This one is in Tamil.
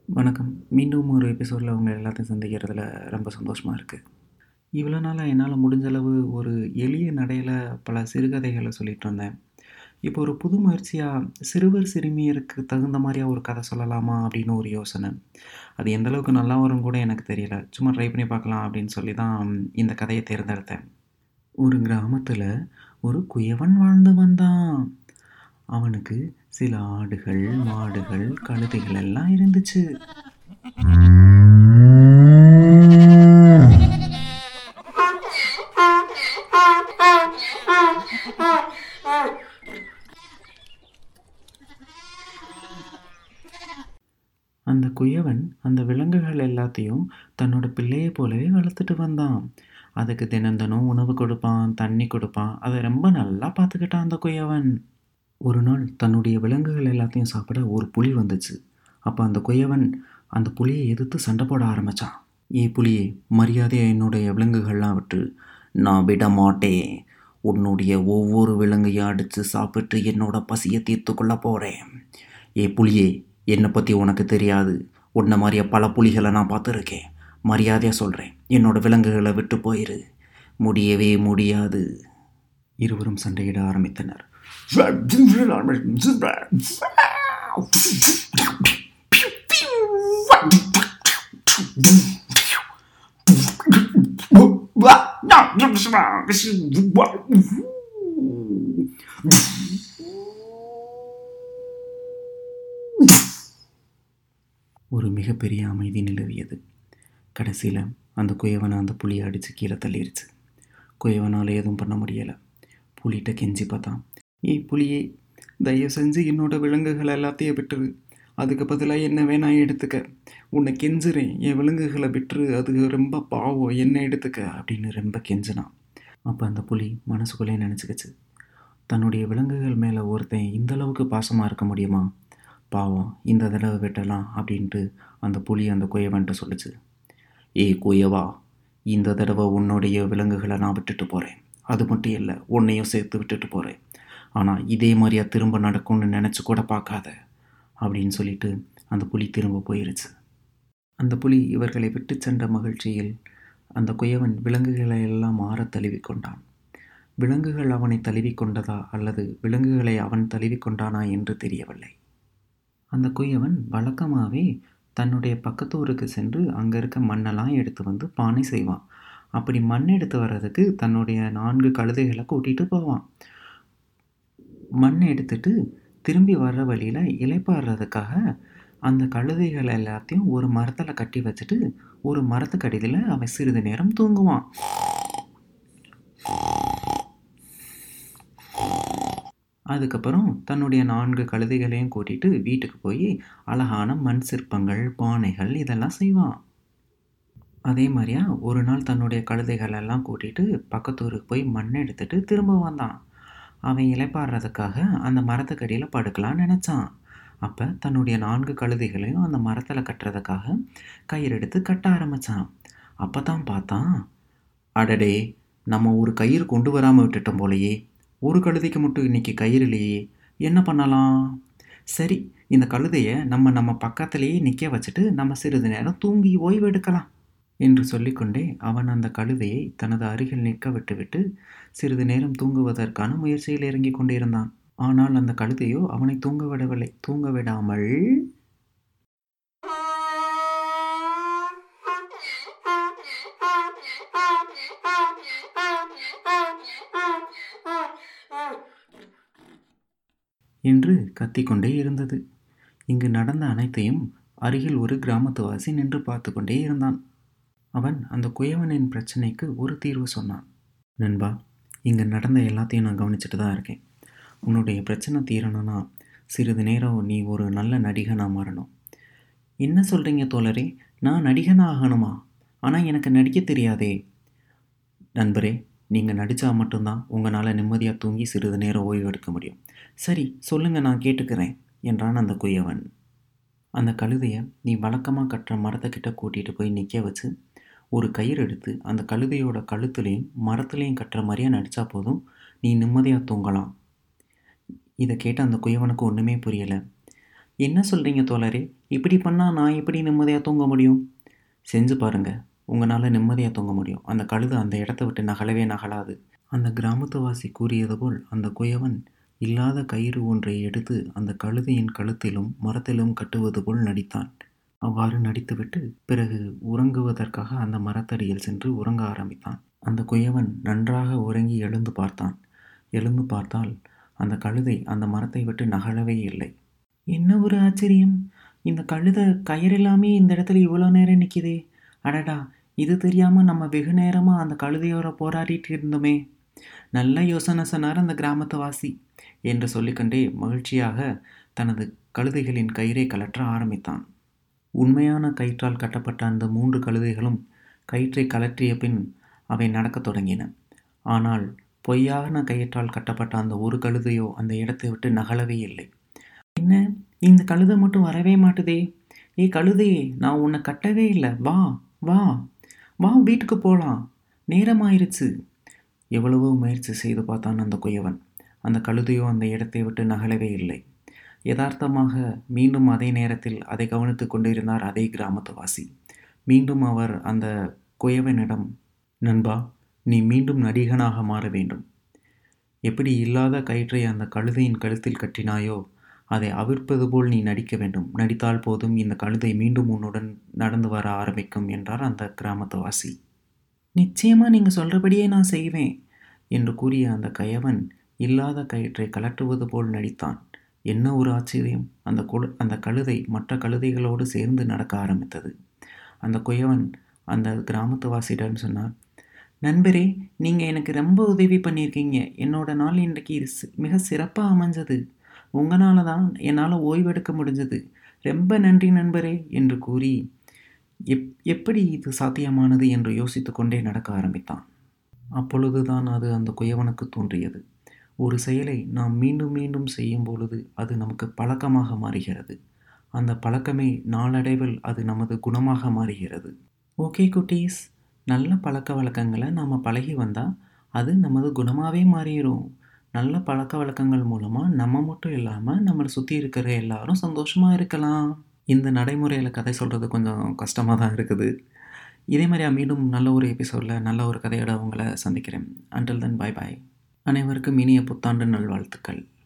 வணக்கம். மீண்டும் ஒரு எபிசோடில் உங்க எல்லாத்தையும் சந்திக்கிறதுல ரொம்ப சந்தோஷமா இருக்கு. இவ்வளோ நாளா என்னால முடிஞ்ச அளவு ஒரு எளிய நடையில பல சிறுகதைகள சொல்லிட்டு இருந்தேன். இப்போ ஒரு புது முயற்சியா சிறுவர், சிறுமியருக்கு தகுந்த மாரியா ஒரு கதை சொல்லலாமா அப்படின்னு ஒரு யோசனை. அது எந்த அளவுக்கு நல்லா வரும்னு கூட எனக்கு தெரியல. சும்மா ட்ரை பண்ணி பார்க்கலாம் அப்படின்னு சொல்லி தான் இந்த கதைய தேர்ந்தெடுத்தேன். ஒரு கிராமத்துல ஒரு குயவன் வாழ்ந்து வந்தான். அவனுக்கு சில ஆடுகள், மாடுகள், கழுதைகள் எல்லாம் இருந்துச்சு. அந்த குயவன் அந்த விலங்குகள் எல்லாத்தையும் தன்னோட பிள்ளைய போலவே வளர்த்துட்டு வந்தான். அதுக்கு தினம் தினம் உணவு கொடுப்பான், தண்ணி கொடுப்பான். அத ரொம்ப நல்லா பார்த்துக்கிட்டான் அந்த குயவன். ஒரு நாள் தன்னுடைய விலங்குகள் எல்லாத்தையும் சாப்பிட ஒரு புலி வந்துச்சு. அப்ப அந்த குயவன் அந்த புலிய எதிர்த்து சண்டை போட ஆரம்பிச்சான். "ஏய் புலியே, மரியாதையா என்னுடைய விலங்குகள்லாம் விட்டுரு. நான் விட மாட்டேன். உன்னுடைய ஒவ்வொரு விலங்கையும் அடிச்சு சாப்பிட்டு என்னோட பசிய தீர்த்துக் கொள்ள போறேன். ஏய் புலியே, என்னை பத்தி உனக்கு தெரியாது. உன்ன மாதிரியே பல புலிகளை நான் பார்த்துருக்கேன். மரியாதையா சொல்றேன். என்னோட விலங்குகளை விட்டு போயிரு. முடியவே முடியாது." இருவரும் சண்டையிட ஆரம்பித்தனர். ஒரு மிகப்பெரிய அமைதி நிலவியது. கடைசியில அந்த குயவனை அந்த புலிய அடிச்சு கீழே தள்ளிருச்சு. குயவனால எதுவும் பண்ண முடியல. புலிகிட்ட கெஞ்சி பார்த்தான். "ஏய் புலியே, தயவு செஞ்சு என்னோட விலங்குகள் எல்லாத்தையும் விட்டுரு. அதுக்கு பதிலா என்ன வேணா எடுத்துக்க. உன்னை கெஞ்சுறேன். என் விலங்குகளை விட்டுரு. அது ரொம்ப பாவம். என்ன எடுத்துக்க" அப்படின்னு ரொம்ப கெஞ்சினான். அப்ப அந்த புலி மனசுக்குள்ளே நினைச்சுக்கிச்சு. தன்னுடைய விலங்குகள் மேல ஒருத்தன் இந்த அளவுக்கு பாசமா இருக்க முடியுமா? பாவம் இந்த தடவை விட்டுடலாம் அப்படின்ட்டு அந்த புலி அந்த குயவன்ட்ட சொல்லுச்சு. "ஏய் குயவா, இந்த தடவை உன்னுடைய விலங்குகளை நான் விட்டுட்டு போறேன். அது மட்டும் இல்ல, உன்னையும் சேர்த்து விட்டுட்டு போறேன். ஆனா இதே மாதிரியா திரும்ப நடக்கும்னு நினைச்சு கூட பார்க்காத" அப்படின்னு சொல்லிட்டு அந்த புலி திரும்ப போயிருச்சு. அந்த புலி இவர்களை விட்டுச் சென்ற மகிழ்ச்சியில் அந்த குயவன் விலங்குகளை எல்லாம் ஆறத் தழுவிக் கொண்டான். விலங்குகள் அவனை தழுவிக் கொண்டதா அல்லது விலங்குகளை அவன் தழுவிக் கொண்டானா என்று தெரியவில்லை. அந்த குயவன் வழக்கமாவே தன்னுடைய பக்கத்து ஊருக்கு சென்று அங்க இருக்க மண்ணெல்லாம் எடுத்து வந்து பானை செய்வான். அப்படி மண் எடுத்து வர்றதுக்கு தன்னுடைய நான்கு கழுதைகளை கூட்டிட்டு போவான். மண் எடுத்துட்டு திரும்பி வர்ற வழியில இளைப்பாறுறதுக்காக அந்த கழுதைகள் எல்லாத்தையும் ஒரு மரத்துல கட்டி வச்சுட்டு ஒரு மரத்துக்கடியில அவன் சிறிது நேரம் தூங்குவான். அதுக்கப்புறம் தன்னுடைய நான்கு கழுதைகளையும் கூட்டிட்டு வீட்டுக்கு போய் அழகான மண் சிற்பங்கள், பானைகள் இதெல்லாம் செய்வான். அதே மாதிரியா ஒரு நாள் தன்னுடைய கழுதைகள் எல்லாம் கூட்டிட்டு பக்கத்து ஊருக்கு போய் மண் எடுத்துட்டு திரும்ப வந்தான். அவன் இளைப்பாறுறதுக்காக அந்த மரத்துக்கடியில படுக்கலாம்னு நினைச்சான். அப்ப தன்னுடைய நான்கு கழுதைகளையும் அந்த மரத்துல கட்டுறதுக்காக கயிறு எடுத்து கட்ட ஆரம்பிச்சான். அப்பதான் பார்த்தான், அடடே நம்ம ஒரு கயிறு கொண்டு வராம விட்டுட்டோம் போலயே. ஒரு கழுதைக்கு மட்டும் இன்னைக்கு கயிறு இல்லையே. என்ன பண்ணலாம்? சரி இந்த கழுதைய நம்ம நம்ம பக்கத்திலேயே நிக்க வச்சுட்டு நம்ம சிறிது நேரம் தூங்கி ஓய்வு எடுக்கலாம் என்று சொல்லிக்கொண்டே அவன் அந்த கழுதையை தனது அருகில் நிற்க விட்டுவிட்டு சிறிது நேரம் தூங்குவதற்கான முயற்சியில் இறங்கிக் கொண்டிருந்தான். ஆனால் அந்த கழுதையோ அவனை தூங்க விடவில்லை. தூங்க விடாமல் என்று கத்திக்கொண்டே இருந்தது. இங்கு நடந்த அனைத்தையும் அருகில் ஒரு கிராமத்துவாசி நின்று பார்த்து கொண்டே இருந்தான். அவன் அந்த குயவனின் பிரச்சனைக்கு ஒரு தீர்வு சொன்னான். "நண்பா, இங்க நடந்த எல்லாத்தையும் நான் கவனிச்சுட்டு தான் இருக்கேன். உன்னுடைய பிரச்சனை தீரணும்னா சிறிது நேரம் நீ ஒரு நல்ல நடிகனா மாறணும்." "என்ன சொல்றீங்க தோழரே? நான் நடிகனா ஆகணுமா? ஆனா எனக்கு நடிக்கத் தெரியாதே." "நண்பரே, நீங்க நடிச்சா மட்டும்தான் உங்களால நிம்மதியா தூங்கி சிறிது நேரம் ஓய்வு எடுக்க முடியும்." "சரி சொல்லுங்க நான் கேட்டுக்கிறேன்" என்றான் அந்த குயவன். அந்த கழுதைய நீ வழக்கமா கட்டுற மரத்துக்கிட்ட கூட்டிட்டு போய் நிக்க வச்சு ஒரு கயிறு எடுத்து அந்த கழுதையோட கழுத்துலேயும் மரத்துலேயும் கட்டுற மாதிரியா நடிச்சா போதும் நீ நிம்மதியா தூங்கலாம். இதை கேட்ட அந்த குயவனுக்கு ஒன்றுமே புரியலை என்ன சொல்கிறீங்க தோழரே இப்படி பண்ணால் நான் எப்படி நிம்மதியாக தூங்க முடியும் செஞ்சு பாருங்க உங்களால் நிம்மதியாக தூங்க முடியும் அந்த கழுதை அந்த இடத்த விட்டு நகலவே நகலாது அந்த கிராமத்துவாசி கூறியது போல் அந்த குயவன் இல்லாத கயிறு ஒன்றை எடுத்து அந்த கழுதையின் கழுத்திலும் மரத்திலும் கட்டுவது போல் நடித்தான் அவ்வாறு நடித்துவிட்டு பிறகு உறங்குவதற்காக அந்த மரத்தடியில் சென்று உறங்க ஆரம்பித்தான் அந்த குயவன் நன்றாக உறங்கி எழுந்து பார்த்தான் எழுந்து பார்த்தால் அந்த கழுதை அந்த மரத்தை விட்டு நகழவே இல்லை என்ன ஒரு ஆச்சரியம் இந்த கழுதை கயிறில்லாமே இந்த இடத்துல இவ்வளோ நேரம் நிற்கிதே அடடா இது தெரியாமல் நம்ம வெகு நேரமாக அந்த கழுதையோட போராடிட்டு இருந்தோமே நல்ல யோசனை சொன்னார் அந்த கிராமத்து வாசி என்று சொல்லிக்கொண்டே மகிழ்ச்சியாக தனது கழுதைகளின் கயிறை கலற்ற ஆரம்பித்தான் உண்மையான கயிற்றால் கட்டப்பட்ட அந்த மூன்று கழுதைகளும் கயிற்றை கலற்றிய பின் அவை நடக்கத் தொடங்கின ஆனால் பொய்யான கயிற்றால் கட்டப்பட்ட அந்த ஒரு கழுதையோ அந்த இடத்தை விட்டு நகலவே இல்லை என்ன இந்த கழுதை மட்டும் வரவே மாட்டுதே ஏய் கழுதையே நான் உன்னை கட்டவே இல்லை வா வா வா வீட்டுக்கு போகலாம் நேரமாயிருச்சு எவ்வளவோ முயற்சி செய்து பார்த்தான் அந்த குயவன் அந்த கழுதையோ அந்த இடத்தை விட்டு நகலவே இல்லை யதார்த்தமாக மீண்டும் அதே நேரத்தில் அதை கவனித்து கொண்டிருந்தார் அதே கிராமத்துவாசி மீண்டும் அவர் அந்த குயவனிடம் நண்பா நீ மீண்டும் நடிகனாக மாற வேண்டும் எப்படி இல்லாத கயிற்றை அந்த கழுதையின் கழுத்தில் கட்டினாயோ அதை அவிர்ப்பது போல் நீ நடிக்க வேண்டும் நடித்தால் போதும் இந்த கழுதை மீண்டும் உன்னுடன் நடந்து வர ஆரம்பிக்கும் என்றார் அந்த கிராமத்துவாசி நிச்சயமாக நீங்கள் சொல்கிறபடியே நான் செய்வேன் என்று கூறிய அந்த கயவன் இல்லாத கயிற்றை கலட்டுவது போல் நடித்தான் என்ன ஒரு ஆச்சரியம் அந்த கொழு அந்த கழுதை மற்ற கழுதைகளோடு சேர்ந்து நடக்க ஆரம்பித்தது அந்த குயவன் அந்த கிராமத்துவாசியிடம் சொன்னார் நண்பரே நீங்கள் எனக்கு ரொம்ப உதவி பண்ணியிருக்கீங்க என்னோட நாள் இன்றைக்கு மிக சிறப்பாக அமைஞ்சது உங்களால தான் என்னால் ஓய்வெடுக்க முடிஞ்சது ரொம்ப நன்றி நண்பரே என்று கூறி எப் எப்படி இது சாத்தியமானது என்று யோசித்து கொண்டே நடக்க ஆரம்பித்தான் அப்பொழுதுதான் அது அந்த குயவனுக்கு தோன்றியது ஒரு செயலை நாம் மீண்டும் மீண்டும் செய்யும் பொழுது அது நமக்கு பழக்கமாக மாறுகிறது அந்த பழக்கமே நாளடைவில் அது நமது குணமாக மாறுகிறது ஓகே குட்டீஸ் நல்ல பழக்க வழக்கங்களை நாம் பழகி வந்தால் அது நமது குணமாகவே மாறிடும் நல்ல பழக்க வழக்கங்கள் மூலமாக நம்ம மட்டும் இல்லாமல் நம்மளை சுற்றி இருக்கிற எல்லாரும் சந்தோஷமாக இருக்கலாம் இந்த நடைமுறையில் கதை சொல்கிறது கொஞ்சம் கஷ்டமாக தான் இருக்குது இதே மாதிரியா மீண்டும் நல்ல ஒரு எபிசோடில் நல்ல ஒரு கதையோட உங்களை சந்திக்கிறேன் அண்டில் தென் பாய் பாய் அனைவருக்கும் இனிய புத்தாண்டு நல்வாழ்த்துக்கள்